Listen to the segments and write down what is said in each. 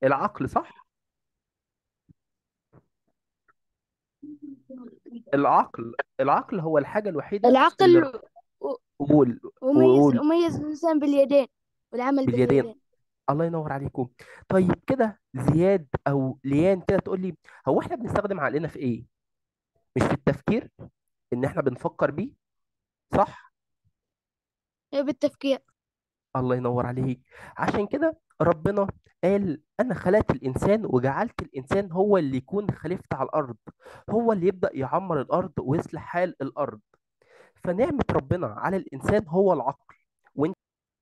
العقل صح العقل العقل هو الحاجة الوحيدة اللي العقل رب- و- قول وميز وقول وميز الإنسان باليدين والعمل باليدين باليدين الله ينور عليكم طيب كده زياد او ليان كده تقول لي هو احنا بنستخدم عقلنا في ايه مش في التفكير ان احنا بنفكر بيه صح بالتفكير الله ينور عليك عشان كده ربنا قال انا خلقت الانسان وجعلت الانسان هو اللي يكون خليفة على الارض هو اللي يبدأ يعمر الارض ويصلح حال الارض فنعمة ربنا على الانسان هو العقل وانت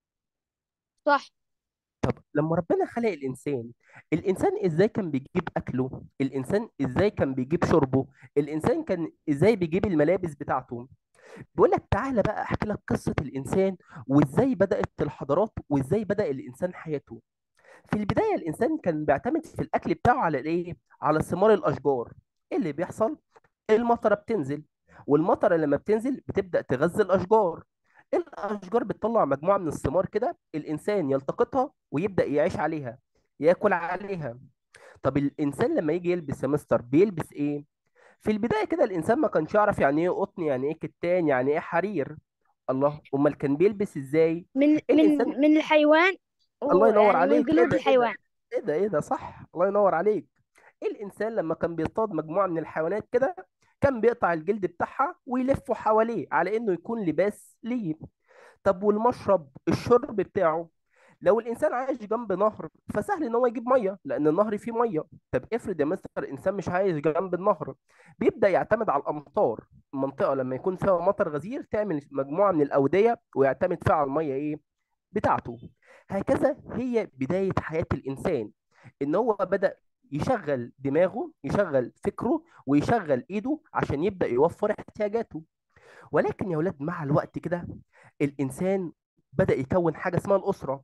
صح طب لما ربنا خلق الانسان الانسان ازاي كان بيجيب اكله الانسان ازاي كان بيجيب شربه الانسان كان ازاي بيجيب الملابس بتاعته بيقول لك تعالى بقى احكي لك قصة الانسان وازاي بدأت الحضارات وازاي بدأ الانسان حياته في البداية الإنسان كان بيعتمد في الأكل بتاعه على الإيه؟ على ثمار الأشجار. إيه اللي بيحصل؟ المطرة بتنزل والمطرة لما بتنزل بتبدأ تغذي الأشجار. الأشجار بتطلع مجموعة من الثمار كده الإنسان يلتقطها ويبدأ يعيش عليها ياكل عليها. طب الإنسان لما يجي يلبس يا مستر بيلبس إيه؟ في البداية كده الإنسان ما كانش يعرف يعني إيه قطن يعني إيه كتان يعني إيه حرير. الله أمال كان بيلبس إزاي؟ من من الإنسان من الحيوان الله ينور ويعني من عليك ايه جلود ده ايه ده الحيوان ايه ده ايه ده صح الله ينور عليك الانسان لما كان بيصطاد مجموعه من الحيوانات كده كان بيقطع الجلد بتاعها ويلفه حواليه على انه يكون لباس ليه طب والمشرب الشرب بتاعه لو الانسان عايش جنب نهر فسهل ان هو يجيب ميه لان النهر فيه ميه طب افرض يا مستر انسان مش عايش جنب النهر بيبدا يعتمد على الامطار المنطقه لما يكون فيها مطر غزير تعمل مجموعه من الاوديه ويعتمد فيها على الميه ايه بتاعته هكذا هي بدايه حياه الانسان ان هو بدا يشغل دماغه يشغل فكره ويشغل ايده عشان يبدا يوفر احتياجاته ولكن يا ولاد مع الوقت كده الإنسان بدأ يكون حاجة اسمها الأسرة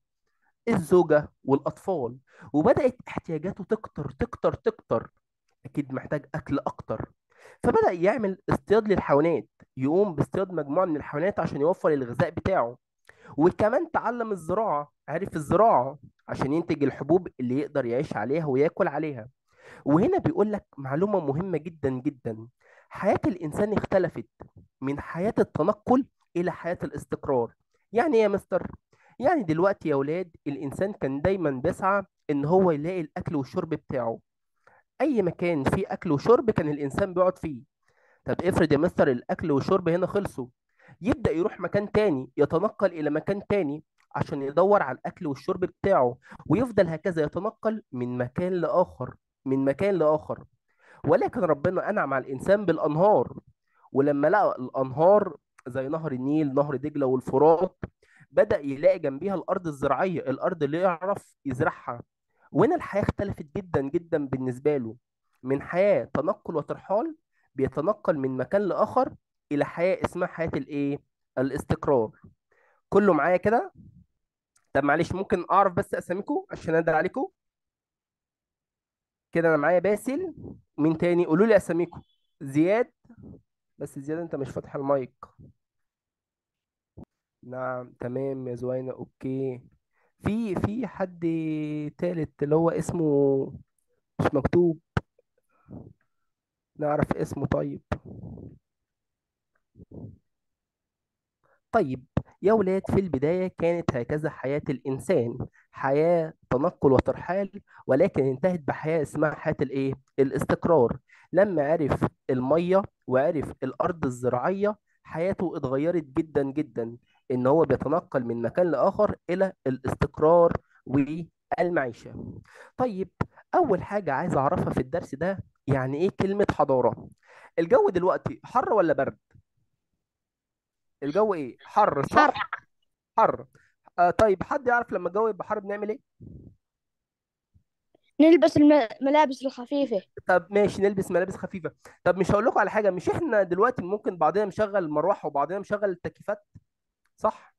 الزوجة والأطفال وبدأت احتياجاته تكتر تكتر تكتر أكيد محتاج أكل أكتر فبدأ يعمل اصطياد للحيوانات يقوم باصطياد مجموعة من الحيوانات عشان يوفر الغذاء بتاعه وكمان تعلم الزراعة عرف الزراعة عشان ينتج الحبوب اللي يقدر يعيش عليها وياكل عليها وهنا بيقول لك معلومة مهمة جدا جدا حياة الإنسان اختلفت من حياة التنقل إلى حياة الاستقرار يعني إيه يا مستر؟ يعني دلوقتي يا ولاد الإنسان كان دايما بيسعى إن هو يلاقي الأكل والشرب بتاعه أي مكان فيه أكل وشرب كان الإنسان بيقعد فيه طب افرض يا مستر الأكل والشرب هنا خلصوا يبدأ يروح مكان تاني يتنقل إلى مكان تاني عشان يدور على الأكل والشرب بتاعه ويفضل هكذا يتنقل من مكان لآخر من مكان لآخر ولكن ربنا أنعم على الإنسان بالأنهار ولما لقى الأنهار زي نهر النيل نهر دجلة والفرات بدأ يلاقي جنبيها الأرض الزراعية الأرض اللي يعرف يزرعها وهنا الحياة اختلفت جدا جدا بالنسبة له من حياة تنقل وترحال بيتنقل من مكان لآخر إلى حياة اسمها حياة الإيه؟ الاستقرار كله معايا كده؟ طب معلش ممكن أعرف بس أساميكم عشان أدعي عليكم كده أنا معايا باسل مين تاني؟ قولوا لي أساميكم زياد بس زياد أنت مش فاتح المايك نعم تمام يا زوينة أوكي في في حد تالت اللي هو اسمه مش مكتوب نعرف اسمه طيب طيب يا ولاد في البداية كانت هكذا حياة الإنسان حياة تنقل وترحال ولكن انتهت بحياة اسمها حياة الإيه؟ الاستقرار لما عرف المية وعرف الأرض الزراعية حياته اتغيرت جدا جدا إن هو بيتنقل من مكان لآخر إلى الاستقرار والمعيشة طيب أول حاجة عايز أعرفها في الدرس ده يعني إيه كلمة حضارة؟ الجو دلوقتي حر ولا برد؟ الجو إيه؟ حر حر صح؟ حر آه طيب حد يعرف لما الجو يبقى حر بنعمل ايه؟ نلبس الملابس الخفيفة طب ماشي نلبس ملابس خفيفة طب مش هقول لكم على حاجة مش احنا دلوقتي ممكن بعضنا مشغل المروحة وبعضنا مشغل التكييفات صح؟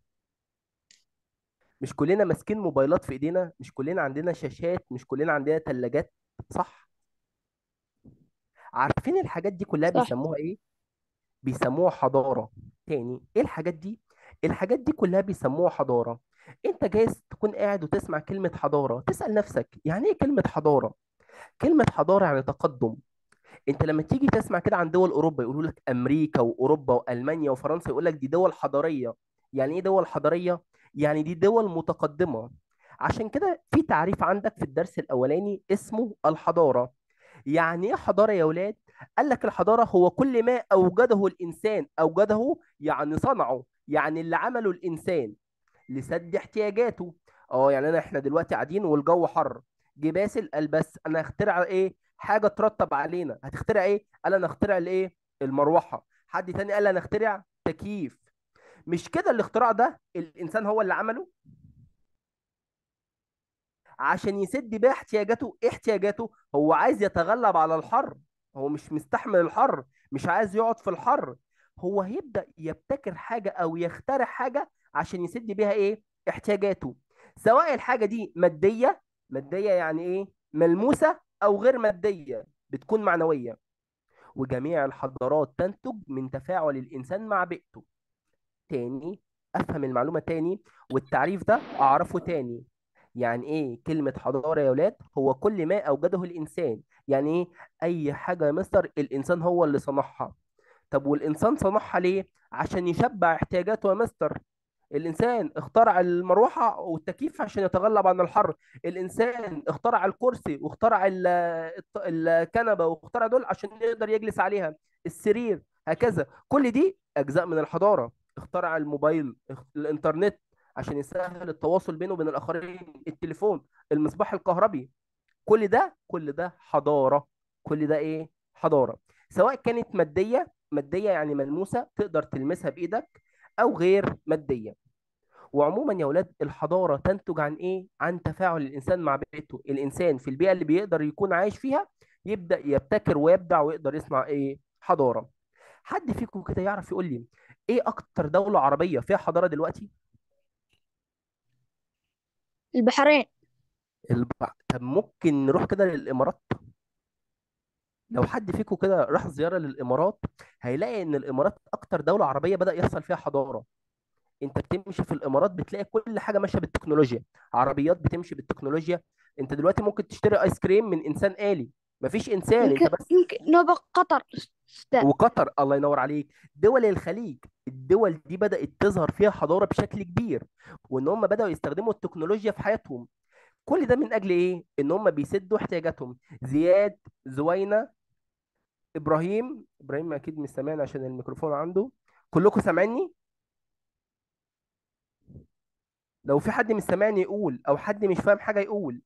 مش كلنا ماسكين موبايلات في ايدينا مش كلنا عندنا شاشات مش كلنا عندنا ثلاجات صح؟ عارفين الحاجات دي كلها صح بيسموها ايه؟ بيسموها حضارة تاني ايه الحاجات دي؟ الحاجات دي كلها بيسموها حضارة انت جايز تكون قاعد وتسمع كلمة حضارة تسأل نفسك يعني ايه كلمة حضارة كلمة حضارة يعني تقدم انت لما تيجي تسمع كده عن دول اوروبا يقولوا لك امريكا واوروبا والمانيا وفرنسا يقول لك دي دول حضاريه يعني ايه دول حضاريه يعني دي دول متقدمه عشان كده في تعريف عندك في الدرس الاولاني اسمه الحضاره يعني ايه حضاره يا ولاد قال لك الحضاره هو كل ما اوجده الانسان اوجده يعني صنعه يعني اللي عمله الانسان لسد احتياجاته اه يعني انا احنا دلوقتي قاعدين والجو حر جه باسل قال بس انا هخترع ايه حاجه ترتب علينا هتخترع ايه قال انا اخترع الايه المروحه حد تاني قال انا اخترع تكييف مش كده الاختراع ده الانسان هو اللي عمله عشان يسد بيها احتياجاته ايه احتياجاته هو عايز يتغلب على الحر هو مش مستحمل الحر مش عايز يقعد في الحر هو هيبدأ يبتكر حاجة او يخترع حاجة عشان يسد بيها ايه احتياجاته سواء الحاجة دي مادية مادية يعني ايه ملموسة او غير مادية بتكون معنوية وجميع الحضارات تنتج من تفاعل الانسان مع بيئته تاني افهم المعلومة تاني والتعريف ده اعرفه تاني يعني ايه كلمة حضارة يا ولاد هو كل ما اوجده الانسان يعني ايه اي حاجة يا مستر الانسان هو اللي صنعها طب والانسان صنعها ليه عشان يشبع احتياجاته يا مستر الانسان اخترع المروحة والتكييف عشان يتغلب عن الحر الانسان اخترع الكرسي واخترع ال- الط- الكنبة واخترع دول عشان يقدر يجلس عليها السرير هكذا كل دي اجزاء من الحضارة اخترع الموبايل اخ- الانترنت عشان يسهل التواصل بينه وبين الاخرين التليفون المصباح الكهربي كل ده كل ده حضارة كل ده ايه حضارة سواء كانت مادية مادية يعني ملموسة تقدر تلمسها بإيدك أو غير مادية وعموما يا ولاد الحضارة تنتج عن ايه عن تفاعل الإنسان مع بيئته الإنسان في البيئة اللي بيقدر يكون عايش فيها يبدأ يبتكر ويبدع ويقدر يصنع ايه حضارة حد فيكم كده يعرف يقول لي ايه اكتر دولة عربية فيها حضارة دلوقتي البحرين الب... طب ممكن نروح كده للإمارات لو حد فيكم كده راح زيارة للإمارات هيلاقي إن الإمارات أكتر دولة عربية بدأ يحصل فيها حضارة أنت بتمشي في الإمارات بتلاقي كل حاجة ماشية بالتكنولوجيا عربيات بتمشي بالتكنولوجيا أنت دلوقتي ممكن تشتري آيس كريم من إنسان آلي مفيش إنسان أنت يمكن بس يمكن نوبة قطر استاذ وقطر الله ينور عليك دول الخليج الدول دي بدأت تظهر فيها حضارة بشكل كبير وإن هم بدأوا يستخدموا التكنولوجيا في حياتهم كل ده من أجل إيه؟ إن هم بيسدوا احتياجاتهم زياد زوينة ابراهيم ابراهيم اكيد مش سامعني عشان الميكروفون عنده كلكم سامعيني لو في حد مش سامعني يقول او حد مش فاهم حاجه يقول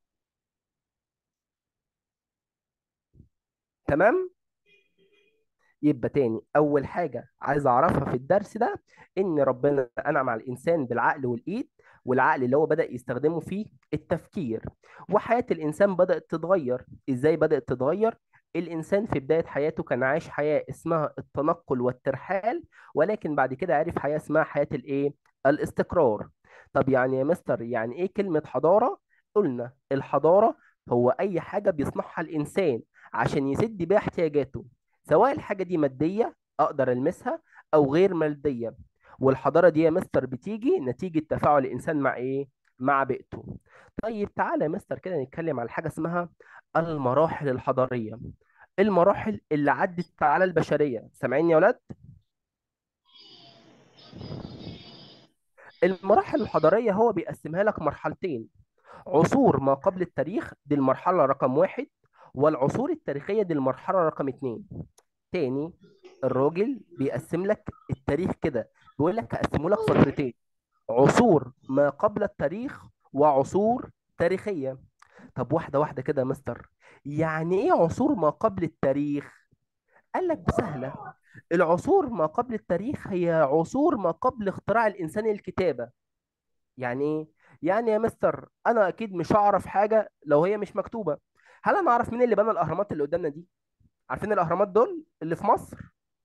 تمام يبقى تاني اول حاجه عايز اعرفها في الدرس ده ان ربنا انعم على الانسان بالعقل والايد والعقل اللي هو بدأ يستخدمه في التفكير وحياة الانسان بدأت تتغير ازاي بدأت تتغير الانسان في بداية حياته كان عايش حياة اسمها التنقل والترحال ولكن بعد كده عرف حياة اسمها حياة الايه الاستقرار طب يعني يا مستر يعني ايه كلمة حضارة قلنا الحضارة هو اي حاجة بيصنعها الانسان عشان يسد بيها احتياجاته سواء الحاجة دي مادية أقدر ألمسها أو غير مادية والحضارة دي يا مستر بتيجي نتيجة تفاعل الإنسان مع إيه؟ مع بيئته طيب تعالى يا مستر كده نتكلم على حاجة اسمها المراحل الحضارية المراحل اللي عدت على البشرية سامعيني يا ولاد؟ المراحل الحضارية هو بيقسمها لك مرحلتين عصور ما قبل التاريخ دي المرحلة رقم واحد والعصور التاريخية دي المرحلة رقم اتنين تاني الراجل بيقسم لك التاريخ كده بيقول لك هقسمه لك فترتين عصور ما قبل التاريخ وعصور تاريخية طب واحدة واحدة كده يا مستر يعني ايه عصور ما قبل التاريخ قال لك سهلة العصور ما قبل التاريخ هي عصور ما قبل اختراع الإنسان الكتابة يعني ايه يعني يا مستر انا اكيد مش هعرف حاجة لو هي مش مكتوبة هل انا اعرف مين اللي بنى الاهرامات اللي قدامنا دي عارفين الاهرامات دول اللي في مصر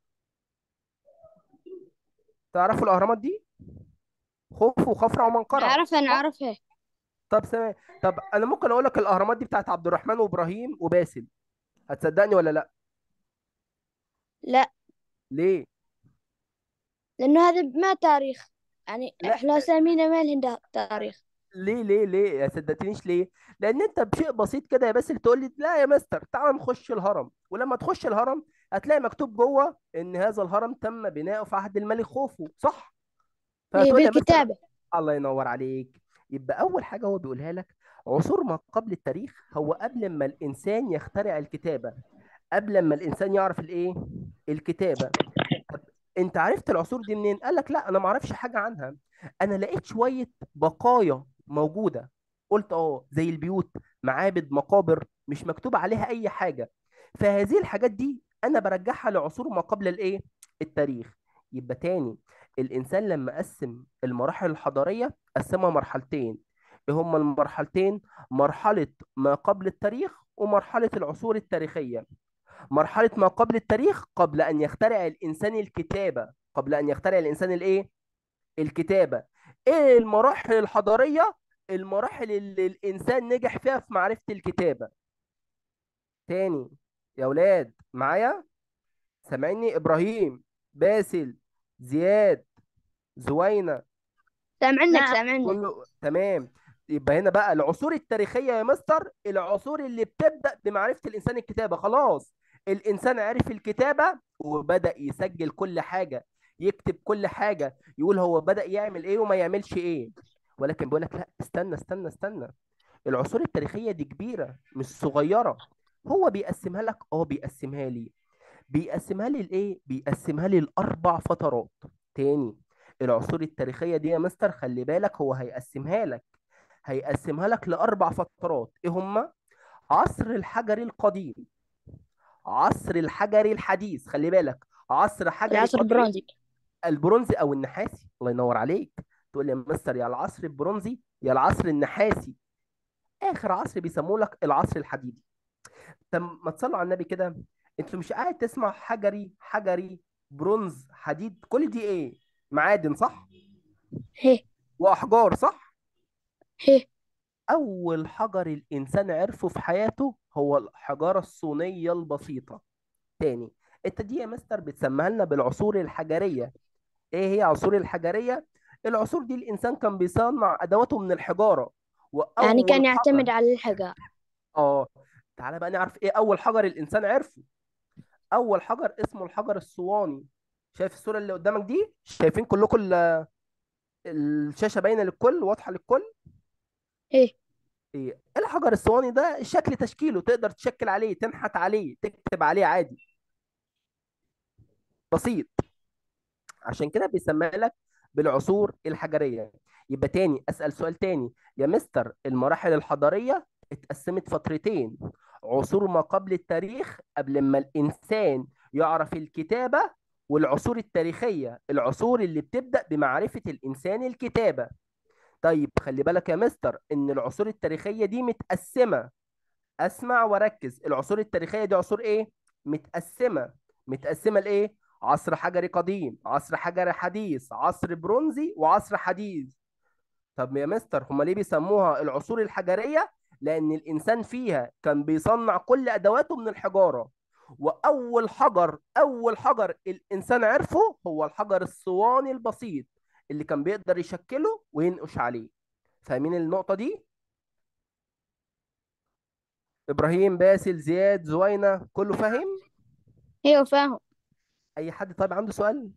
تعرفوا الاهرامات دي خوف وخفرع ومنقرع عارفة أنا صح عارفها طب سمع طب انا ممكن اقول لك الاهرامات دي بتاعت عبد الرحمن وابراهيم وباسل هتصدقني ولا لا لا ليه لأنه هذا ما تاريخ يعني لا احنا اسامينا ما لهن دا- تاريخ ليه ليه ليه يا صدقتنيش ليه لان انت بشيء بسيط كده يا باسل تقول لي لا يا مستر تعال نخش الهرم ولما تخش الهرم هتلاقي مكتوب جوه ان هذا الهرم تم بناؤه في عهد الملك خوفو صح هي فهتقول لي يا مستر بالكتابة الله ينور عليك يبقى اول حاجه هو بيقولها لك عصور ما قبل التاريخ هو قبل ما الانسان يخترع الكتابه قبل ما الانسان يعرف الايه الكتابه طب انت عرفت العصور دي منين قال لك لا انا ما اعرفش حاجه عنها انا لقيت شويه بقايا موجوده قلت اه زي البيوت معابد مقابر مش مكتوب عليها اي حاجه فهذه الحاجات دي انا برجعها لعصور ما قبل الايه التاريخ يبقى تاني الانسان لما قسم المراحل الحضاريه قسمها مرحلتين ايه هما المرحلتين مرحله ما قبل التاريخ ومرحله العصور التاريخيه مرحلة ما قبل التاريخ قبل أن يخترع الإنسان الكتابة قبل أن يخترع الإنسان الإيه؟ الكتابة إيه المراحل الحضارية؟ المراحل اللي الإنسان نجح فيها في معرفة الكتابة تاني يا أولاد معايا سامعني إبراهيم باسل زياد زوينة سامعنك نعم سامعنك كله تمام يبقى هنا بقى العصور التاريخية يا مستر العصور اللي بتبدأ بمعرفة الإنسان الكتابة خلاص الإنسان عرف الكتابة وبدأ يسجل كل حاجة يكتب كل حاجة يقول هو بدأ يعمل إيه وما يعملش إيه ولكن بيقول لك لا استنى استنى استنى العصور التاريخية دي كبيرة مش صغيرة هو بيقسمها لك اه بيقسمها لي بيقسمها لي لايه بيقسمها لي لاربع فترات تاني العصور التاريخيه دي يا مستر خلي بالك هو هيقسمها لك هيقسمها لك لاربع فترات ايه هما عصر الحجري القديم عصر الحجري الحديث خلي بالك عصر حجري العصر قديم البرونزي البرونزي او النحاسي الله ينور عليك تقول لي يا مستر يا العصر البرونزي يا العصر النحاسي اخر عصر بيسموه لك العصر الحديدي طب ما تصلوا على النبي كده انت مش قاعد تسمع حجري حجري برونز حديد كل دي ايه معادن صح هي واحجار صح هي اول حجر الانسان عرفه في حياته هو الحجاره الصينيه البسيطه تاني انت دي يا مستر بتسميها لنا بالعصور الحجريه ايه هي عصور الحجريه العصور دي الانسان كان بيصنع ادواته من الحجاره يعني كان واول يعتمد حجر على الحجار اه تعالى بقى نعرف ايه اول حجر الانسان عرفه اول حجر اسمه الحجر الصواني شايف الصوره اللي قدامك دي شايفين كلكم ال- الشاشه باينه للكل واضحه للكل هي ايه الحجر الصواني ده شكل تشكيله تقدر تشكل عليه تنحت عليه تكتب عليه عادي بسيط عشان كده بيسمى لك بالعصور الحجريه يبقى تاني اسال سؤال تاني يا مستر المراحل الحضاريه اتقسمت فترتين عصور ما قبل التاريخ قبل ما الانسان يعرف الكتابه والعصور التاريخيه العصور اللي بتبدا بمعرفه الانسان الكتابه طيب خلي بالك يا مستر ان العصور التاريخيه دي متقسمه اسمع وركز العصور التاريخيه دي عصور ايه متقسمه متقسمه لايه عصر حجري قديم عصر حجري حديث عصر برونزي وعصر حديث طب يا مستر هما ليه بيسموها العصور الحجريه لان الانسان فيها كان بيصنع كل ادواته من الحجاره واول حجر اول حجر الانسان عرفه هو الحجر الصواني البسيط اللي كان بيقدر يشكله وينقش عليه فاهمين النقطه دي ابراهيم باسل زياد زوينه كله فاهم هي فاهم اي حد طيب عنده سؤال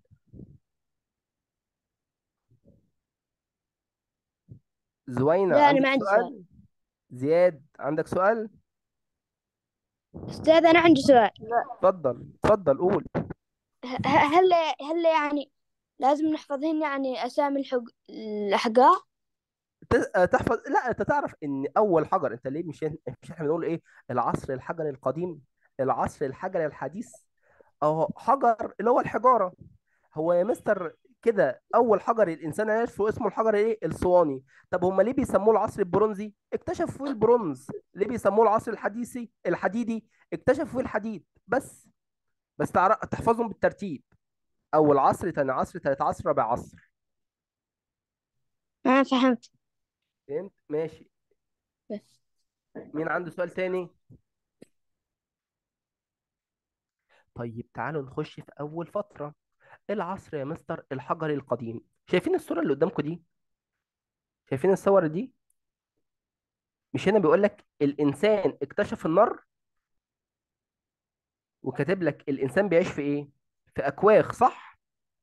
زوينة لا أنا عندك ما عندي سؤال سؤال زياد عندك سؤال أستاذ أنا عندي سؤال اتفضل اتفضل قول ه- هل هل يعني لازم نحفظهن يعني أسامي الحج... الأحجار ت- آه، تحفظ لا انت تعرف ان اول حجر انت ليه مش مش احنا بنقول ايه العصر الحجري القديم العصر الحجري الحديث او حجر اللي هو الحجاره هو يا مستر كده اول حجر الانسان عرفه اسمه الحجر ايه الصواني طب هم ليه بيسموه العصر البرونزي اكتشفوا فيه البرونز ليه بيسموه العصر الحديثي الحديدي اكتشفوا فيه الحديد بس بس تعرف تحفظهم بالترتيب اول عصر تاني عصر تالت عصر رابع عصر ما فهمت فهمت ماشي بس مين عنده سؤال تاني طيب تعالوا نخش في اول فترة العصر يا مستر الحجري القديم شايفين الصورة اللي قدامكم دي شايفين الصور دي مش هنا بيقول لك الإنسان اكتشف النار وكاتب لك الإنسان بيعيش في إيه في أكواخ صح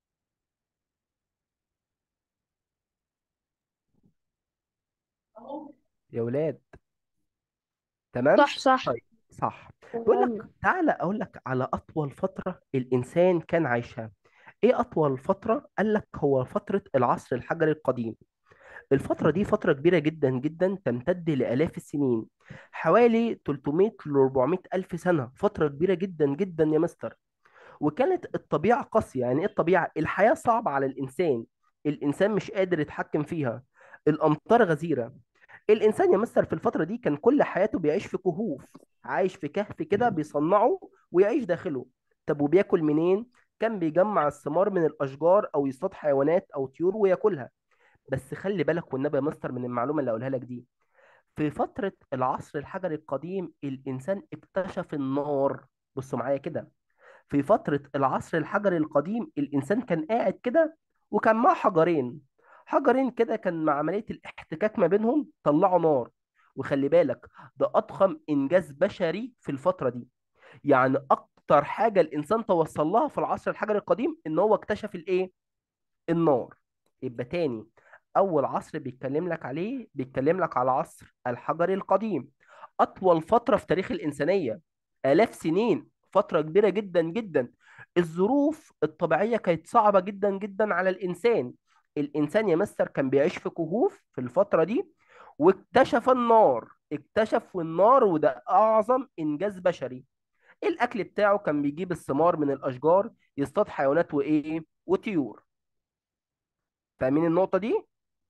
يا ولاد تمام صح صح طيب صح بيقول لك تعالى اقول لك على اطول فتره الانسان كان عايشها ايه اطول فتره قال لك هو فتره العصر الحجري القديم الفتره دي فتره كبيره جدا جدا تمتد لالاف السنين حوالي 300 ل 400 الف سنه فتره كبيره جدا جدا يا مستر وكانت الطبيعه قاسيه يعني ايه الطبيعه الحياه صعبه على الانسان الانسان مش قادر يتحكم فيها الامطار غزيره الانسان يا مستر في الفتره دي كان كل حياته بيعيش في كهوف عايش في كهف كده بيصنعه ويعيش داخله طب وبياكل منين كان بيجمع الثمار من الاشجار او يصطاد حيوانات او طيور وياكلها بس خلي بالك والنبي يا مستر من المعلومه اللي اقولها لك دي في فتره العصر الحجري القديم الانسان اكتشف النار بصوا معايا كده في فترة العصر الحجري القديم الإنسان كان قاعد كده وكان معاه حجرين حجرين كده كان مع عملية الاحتكاك ما بينهم طلعوا نار وخلي بالك ده أضخم إنجاز بشري في الفترة دي يعني أكتر حاجة الإنسان توصل لها في العصر الحجري القديم إن هو اكتشف الإيه؟ النار يبقى تاني أول عصر بيتكلم لك عليه بيتكلم لك على عصر الحجري القديم أطول فترة في تاريخ الإنسانية آلاف سنين فترة كبيرة جدا جدا الظروف الطبيعية كانت صعبة جدا جدا على الإنسان الإنسان يا مستر كان بيعيش في كهوف في الفترة دي واكتشف النار اكتشف النار وده أعظم إنجاز بشري الأكل بتاعه كان بيجيب الثمار من الأشجار يصطاد حيوانات وإيه وطيور فاهمين النقطة دي؟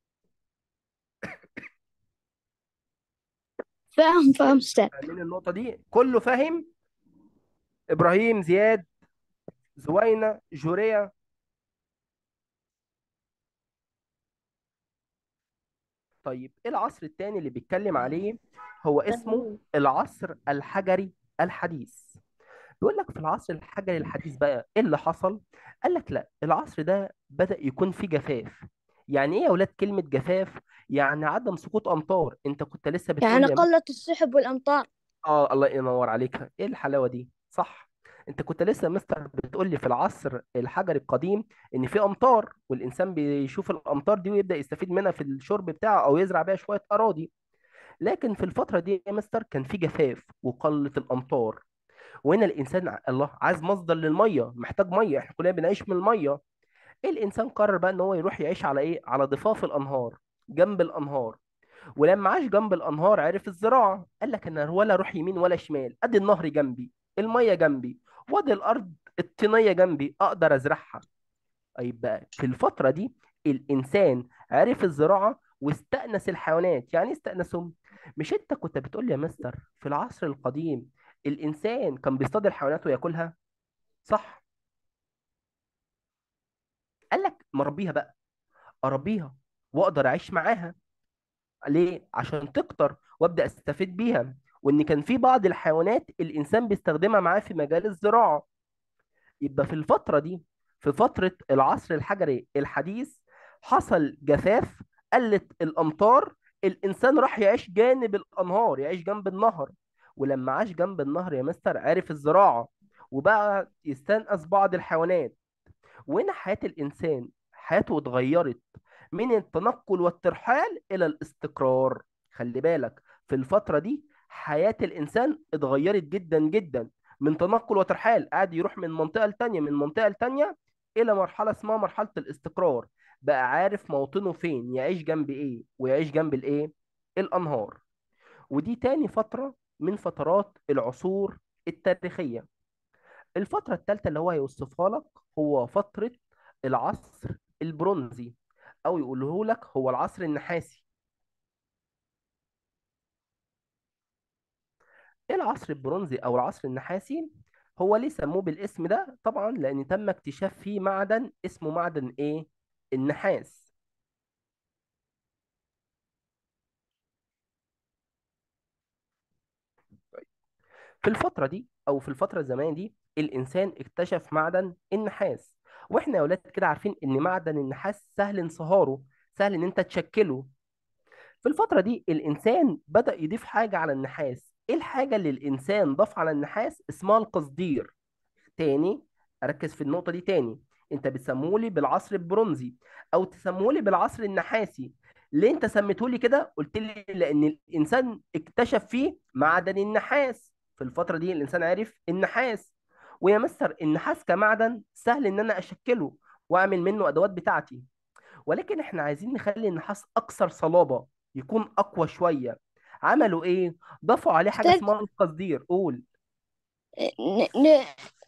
فاهم فاهم أستاذ فاهمين النقطة دي؟ كله فاهم؟ إبراهيم زياد زوينة جوريا طيب ايه العصر الثاني اللي بيتكلم عليه هو اسمه العصر الحجري الحديث بيقول لك في العصر الحجري الحديث بقى ايه اللي حصل قال لك لا العصر ده بدأ يكون فيه جفاف يعني ايه يا اولاد كلمة جفاف يعني عدم سقوط امطار انت كنت لسه بتقول يعني لي يا قلت السحب والأمطار اه الله ينور عليك ايه الحلاوه دي صح انت كنت لسه يا مستر بتقول لي في العصر الحجري القديم ان في امطار والانسان بيشوف الامطار دي ويبدا يستفيد منها في الشرب بتاعه او يزرع بيها شويه اراضي لكن في الفتره دي يا مستر كان في جفاف وقله الامطار وهنا الانسان ع- الله عايز مصدر للميه محتاج ميه احنا كلنا بنعيش من الميه الانسان قرر بقى ان هو يروح يعيش على ايه على ضفاف الانهار جنب الانهار ولما عاش جنب الانهار عرف الزراعه قال لك انا ولا اروح يمين ولا شمال ادي النهر جنبي الميه جنبي وادي الارض الطينيه جنبي اقدر ازرعها يبقى في الفتره دي الانسان عرف الزراعه واستأنس الحيوانات يعني إيه استأنسهم مش انت كنت بتقول لي يا مستر في العصر القديم الانسان كان بيصطاد الحيوانات وياكلها صح قال لك مربيها بقى اربيها واقدر اعيش معاها ليه؟ عشان تكتر وابدا استفيد بيها وان كان في بعض الحيوانات الانسان بيستخدمها معاه في مجال الزراعه يبقى في الفتره دي في فتره العصر الحجري الحديث حصل جفاف قلت الامطار الانسان راح يعيش جانب الانهار يعيش جنب النهر ولما عاش جنب النهر يا مستر عرف الزراعه وبقى يستنقذ بعض الحيوانات وهنا حياة الإنسان حياته اتغيرت من التنقل والترحال إلى الاستقرار خلي بالك في الفترة دي حياة الإنسان اتغيرت جدا جدا من تنقل وترحال قاعد يروح من منطقة لتانية من منطقة لتانية إلى مرحلة اسمها مرحلة الاستقرار بقى عارف موطنه فين يعيش جنب إيه ويعيش جنب الإيه الأنهار ودي تاني فترة من فترات العصور التاريخية الفترة الثالثة اللي هو هيوصفها لك هو فترة العصر البرونزي أو يقوله لك هو العصر النحاسي إيه العصر البرونزي أو العصر النحاسي هو ليه سموه بالاسم ده طبعا لأن تم اكتشاف فيه معدن اسمه معدن إيه النحاس في الفترة دي أو في الفترة الزمنية دي الإنسان اكتشف معدن النحاس واحنا يا اولاد كده عارفين ان معدن النحاس سهل انصهاره سهل ان انت تشكله في الفترة دي الإنسان بدأ يضيف حاجة على النحاس إيه الحاجة اللي الإنسان ضاف على النحاس اسمها القصدير تاني أركز في النقطة دي تاني أنت بتسمولي بالعصر البرونزي أو تسمولي بالعصر النحاسي ليه أنت سميتهولي كده قلت لي لأن الإنسان اكتشف فيه معدن النحاس في الفترة دي الإنسان عرف النحاس ويا مستر النحاس كمعدن سهل إن أنا أشكله وأعمل منه أدوات بتاعتي ولكن احنا عايزين نخلي النحاس اكثر صلابة يكون اقوى شوية عملوا ايه ضافوا عليه حاجة أستاذ اسمها القصدير قول ن... ن...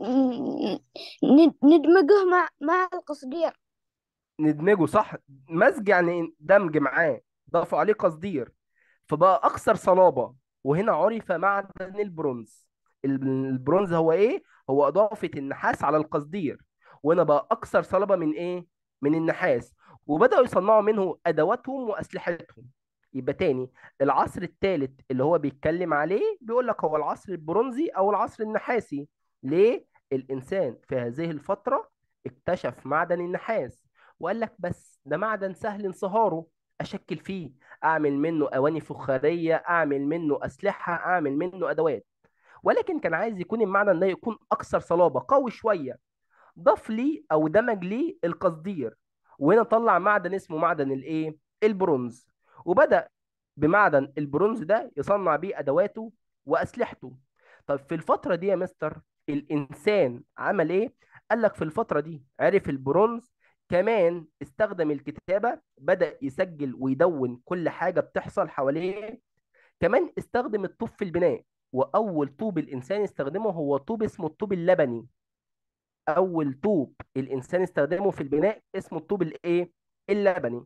ن... ندمجه مع مع القصدير ندمجه صح مزج يعني دمج معاه ضافوا عليه قصدير فبقى اكثر صلابة وهنا عرف معدن البرونز البرونز هو ايه هو اضافة النحاس على القصدير وهنا بقى اكثر صلابة من ايه من النحاس وبدأوا يصنعوا منه ادواتهم واسلحتهم يبقى تاني العصر الثالث اللي هو بيتكلم عليه بيقول لك هو العصر البرونزي او العصر النحاسي ليه الانسان في هذه الفترة اكتشف معدن النحاس وقال لك بس ده معدن سهل انصهاره اشكل فيه اعمل منه اواني فخاريه اعمل منه اسلحه اعمل منه ادوات ولكن كان عايز يكون المعدن ده يكون اكثر صلابه قوي شويه ضاف لي او دمج لي القصدير وهنا طلع معدن اسمه معدن الايه البرونز وبدأ بمعدن البرونز ده يصنع بيه ادواته واسلحته طب في الفتره دي يا مستر الانسان عمل ايه قال لك في الفتره دي عرف البرونز كمان استخدم الكتابه بدأ يسجل ويدون كل حاجه بتحصل حواليه كمان استخدم الطوب في البناء واول طوب الانسان استخدمه هو طوب اسمه الطوب اللبني اول طوب الانسان استخدمه في البناء اسمه الطوب الايه اللبني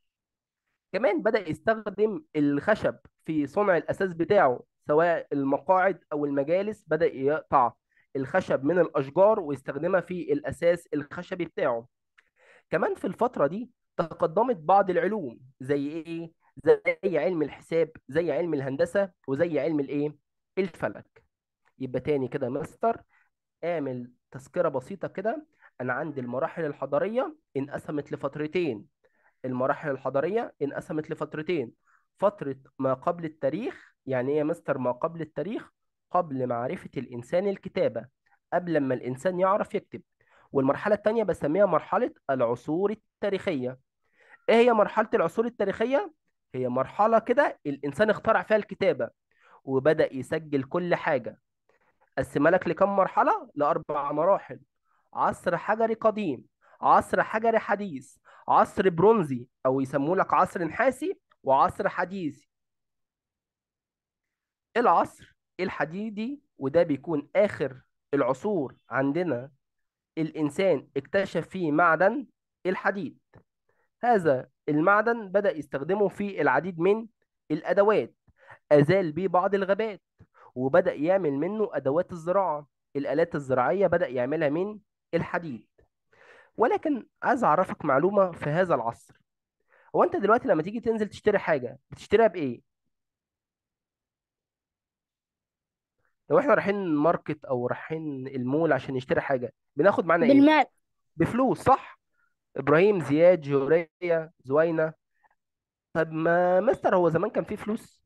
كمان بدأ يستخدم الخشب في صنع الاساس بتاعه سواء المقاعد او المجالس بدأ يقطع الخشب من الاشجار ويستخدمها في الاساس الخشبي بتاعه كمان في الفترة دي تقدمت بعض العلوم زي ايه زي علم الحساب زي علم الهندسة وزي علم الايه الفلك يبقى تاني كده يا مستر اعمل تذكرة بسيطة كده أنا عندي المراحل الحضارية انقسمت لفترتين المراحل الحضارية انقسمت لفترتين فترة ما قبل التاريخ يعني إيه يا مستر ما قبل التاريخ قبل معرفة الإنسان الكتابة قبل ما الإنسان يعرف يكتب والمرحلة التانية بسميها مرحلة العصور التاريخية إيه هي مرحلة العصور التاريخية؟ هي مرحلة كده الإنسان اخترع فيها الكتابة وبدأ يسجل كل حاجة قسمها لك لكم مرحلة؟ لأربع مراحل عصر حجري قديم عصر حجري حديث عصر برونزي أو يسموه لك عصر نحاسي وعصر حديثي العصر الحديدي وده بيكون آخر العصور عندنا الإنسان اكتشف فيه معدن الحديد هذا المعدن بدأ يستخدمه في العديد من الأدوات أزال بيه بعض الغابات وبدأ يعمل منه أدوات الزراعة الآلات الزراعية بدأ يعملها من الحديد ولكن عايز أعرفك معلومة في هذا العصر هو أنت دلوقتي لما تيجي تنزل تشتري حاجة بتشتريها بإيه؟ لو احنا رايحين ماركت أو رايحين المول عشان نشتري حاجة بناخد معانا إيه؟ بالمال بفلوس صح؟ إبراهيم زياد جورية زوينة طب ما مستر هو زمان كان فيه فلوس؟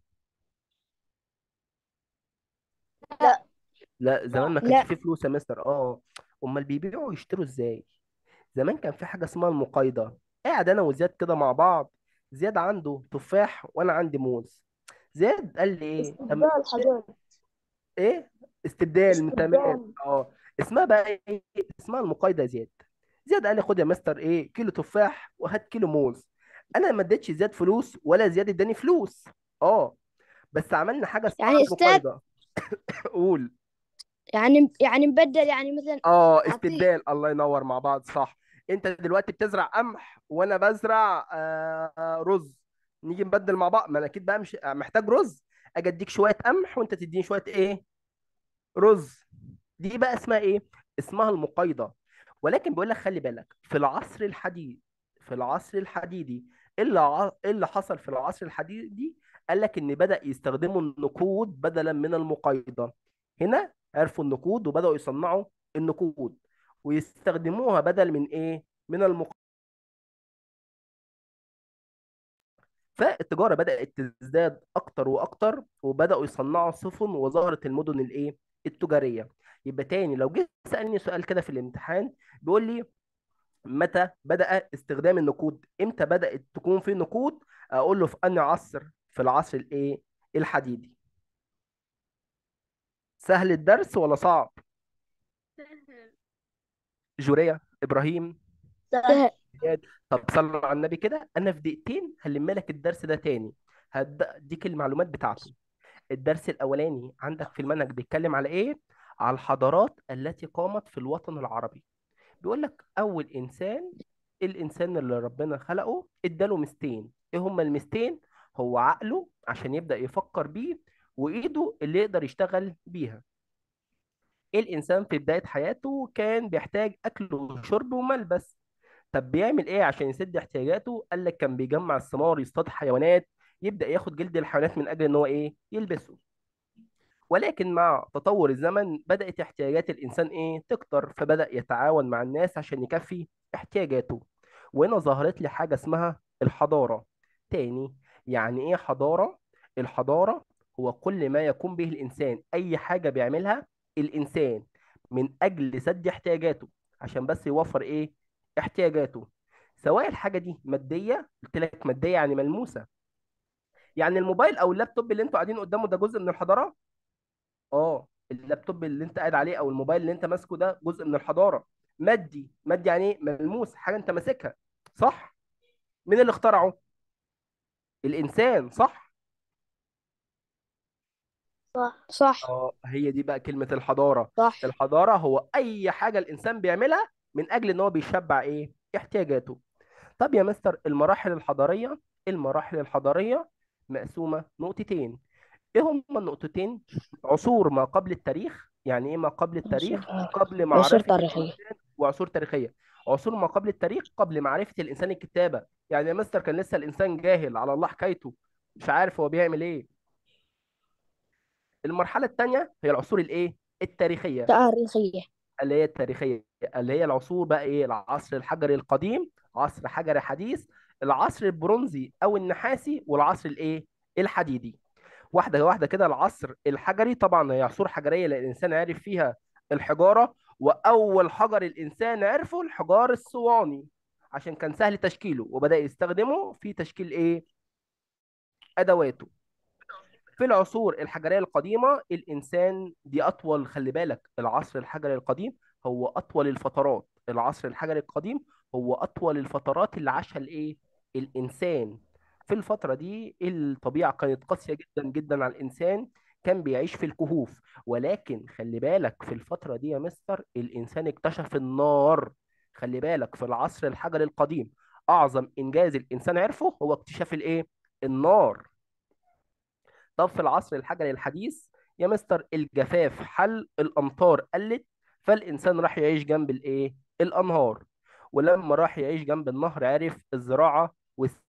لا لا زمان ما كانش لا فيه فلوس يا مستر اه امال بيبيعوا ويشتروا ازاي زمان كان في حاجه اسمها المقايضه قاعد انا وزياد كده مع بعض زياد عنده تفاح وانا عندي موز زياد قال لي ايه طب استبدال حاجات ايه استبدال تمام استبدال اه اسمها بقى ايه اسمها المقايضه يا زياد زياد قال لي خد يا مستر ايه كيلو تفاح وهات كيلو موز انا ما اديتش زياد فلوس ولا زياد اداني فلوس اه بس عملنا حاجه اسمها يعني استاذ المقايضه قول يعني يعني نبدل يعني مثلا اه أعطيه استبدال الله ينور مع بعض صح انت دلوقتي بتزرع قمح وانا بزرع آه رز نيجي نبدل مع بعض ما انا اكيد بقى مش محتاج رز اجي اديك شويه قمح وانت تديني شويه ايه رز دي بقى اسمها ايه اسمها المقايضه ولكن بيقول لك خلي بالك في العصر الحديث في العصر الحديدي ايه اللي ع- إيه اللي حصل في العصر الحديدي قال لك ان بدأ يستخدموا النقود بدلا من المقايضه هنا عرفوا النقود وبدأوا يصنعوا النقود ويستخدموها بدل من ايه من المق... فالتجاره بدات تزداد اكتر واكتر وبداوا يصنعوا سفن وظهرت المدن الايه التجاريه يبقى تاني لو جيت سالني سؤال كده في الامتحان بيقول لي متى بدأ استخدام النقود امتى بدأت تكون في نقود اقول له في انهي عصر في العصر الايه الحديدي سهل الدرس ولا صعب جوريا ابراهيم سهل زياد طب صلوا على النبي كده انا في دقيقتين هلم لك الدرس ده تاني هديك المعلومات بتاعته الدرس الاولاني عندك في المنهج بيتكلم على ايه على الحضارات التي قامت في الوطن العربي بيقول لك اول انسان الانسان اللي ربنا خلقه اداله ميزتين ايه هما الميزتين هو عقله عشان يبدأ يفكر بيه وايده اللي يقدر يشتغل بيها الانسان في بداية حياته كان بيحتاج اكل وشرب وملبس طب بيعمل ايه عشان يسد احتياجاته قال لك كان بيجمع الثمار يصطاد حيوانات يبدأ ياخد جلد الحيوانات من اجل ان هو ايه يلبسه ولكن مع تطور الزمن بدأت احتياجات الإنسان إيه تكتر فبدأ يتعاون مع الناس عشان يكفي احتياجاته وهنا ظهرت لي حاجة اسمها الحضارة تاني يعني إيه حضارة؟ الحضارة هو كل ما يقوم به الإنسان أي حاجة بيعملها الإنسان من أجل سد احتياجاته عشان بس يوفر إيه احتياجاته سواء الحاجة دي مادية قلت لك مادية يعني ملموسة يعني الموبايل أو اللابتوب اللي أنتوا قاعدين قدامه ده جزء من الحضارة اه اللابتوب اللي انت قاعد عليه او الموبايل اللي انت ماسكه ده جزء من الحضاره مادي مادي يعني ايه ملموس حاجه انت ماسكها صح مين اللي اخترعه الانسان صح صح صح اه هي دي بقى كلمه الحضاره صح الحضاره هو اي حاجه الانسان بيعملها من اجل ان هو بيشبع ايه احتياجاته طب يا مستر المراحل الحضاريه المراحل الحضاريه مقسومه نقطتين ايه هما النقطتين عصور ما قبل التاريخ يعني ايه ما قبل التاريخ قبل عصور معرفة تاريخية الإنسان وعصور تاريخية عصور ما قبل التاريخ قبل معرفة الإنسان الكتابة يعني يا مستر كان لسه الإنسان جاهل على الله حكايته مش عارف هو بيعمل ايه المرحلة التانية هي العصور الايه التاريخية تاريخية اللي هي التاريخية اللي هي العصور بقى ايه العصر الحجري القديم عصر حجري حديث العصر البرونزي او النحاسي والعصر الايه الحديدي واحده واحده كده العصر الحجري طبعا هي عصور حجريه لان الانسان عرف فيها الحجاره واول حجر الانسان عرفه الحجار الصواني عشان كان سهل تشكيله وبدا يستخدمه في تشكيل ايه ادواته في العصور الحجريه القديمه الانسان دي اطول خلي بالك العصر الحجري القديم هو اطول الفترات العصر الحجري القديم هو اطول الفترات اللي عاشها الايه الانسان في الفتره دي الطبيعه كانت قاسيه جدا جدا على الانسان كان بيعيش في الكهوف ولكن خلي بالك في الفتره دي يا مستر الانسان اكتشف النار خلي بالك في العصر الحجري القديم اعظم انجاز الانسان عرفه هو اكتشاف الايه النار طب في العصر الحجري الحديث يا مستر الجفاف حل الامطار قلت فالانسان راح يعيش جنب الايه الانهار ولما راح يعيش جنب النهر عرف الزراعه